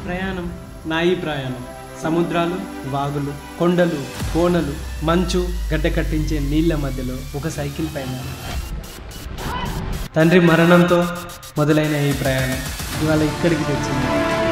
ప్రయాణం నా ఈ ప్రయాణం సముద్రాలు వాగులు కొండలు కోనలు మంచు గడ్డ కట్టించే నీళ్ల మధ్యలో ఒక సైకిల్ పైన తండ్రి మరణంతో మొదలైన ఈ ప్రయాణం ఇవాళ ఇక్కడికి తెచ్చింది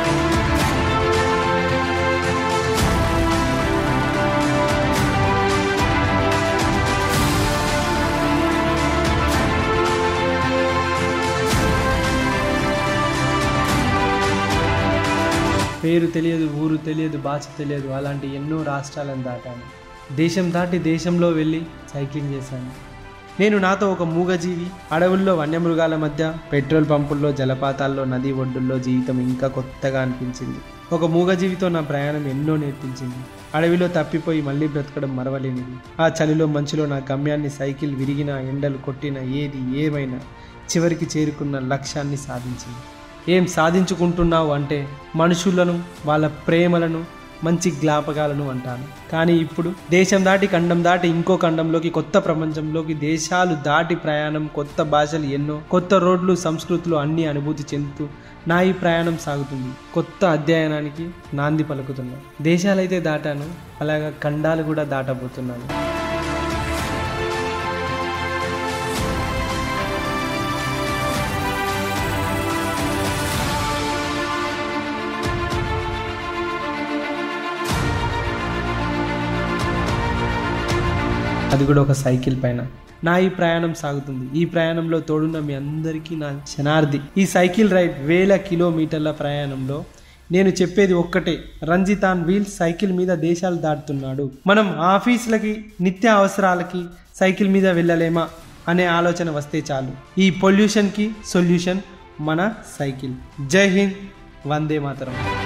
పేరు తెలియదు ఊరు తెలియదు భాష తెలియదు అలాంటి ఎన్నో రాష్ట్రాలను దాటాను దేశం దాటి దేశంలో వెళ్ళి సైక్లింగ్ చేశాను నేను నాతో ఒక మూగజీవి అడవుల్లో వన్యమృగాల మధ్య పెట్రోల్ పంపుల్లో జలపాతాల్లో నది ఒడ్డుల్లో జీవితం ఇంకా కొత్తగా అనిపించింది ఒక మూగజీవితో నా ప్రయాణం ఎన్నో నేర్పించింది అడవిలో తప్పిపోయి మళ్ళీ బ్రతకడం మరవలేనిది ఆ చలిలో మంచులో నా గమ్యాన్ని సైకిల్ విరిగిన ఎండలు కొట్టిన ఏది ఏమైనా చివరికి చేరుకున్న లక్ష్యాన్ని సాధించింది ఏం సాధించుకుంటున్నావు అంటే మనుషులను వాళ్ళ ప్రేమలను మంచి జ్ఞాపకాలను అంటాను కానీ ఇప్పుడు దేశం దాటి ఖండం దాటి ఇంకో ఖండంలోకి కొత్త ప్రపంచంలోకి దేశాలు దాటి ప్రయాణం కొత్త భాషలు ఎన్నో కొత్త రోడ్లు సంస్కృతులు అన్నీ అనుభూతి చెందుతూ నా ఈ ప్రయాణం సాగుతుంది కొత్త అధ్యయనానికి నాంది పలుకుతున్నా దేశాలైతే దాటాను అలాగా ఖండాలు కూడా దాటబోతున్నాను అది కూడా ఒక సైకిల్ పైన నా ఈ ప్రయాణం సాగుతుంది ఈ ప్రయాణంలో తోడున్న మీ అందరికీ నా క్షణార్థి ఈ సైకిల్ రైడ్ వేల కిలోమీటర్ల ప్రయాణంలో నేను చెప్పేది ఒక్కటే రంజితాన్ వీల్ సైకిల్ మీద దేశాలు దాటుతున్నాడు మనం ఆఫీసులకి నిత్య అవసరాలకి సైకిల్ మీద వెళ్ళలేమా అనే ఆలోచన వస్తే చాలు ఈ పొల్యూషన్కి సొల్యూషన్ మన సైకిల్ జై హింద్ వందే మాతరం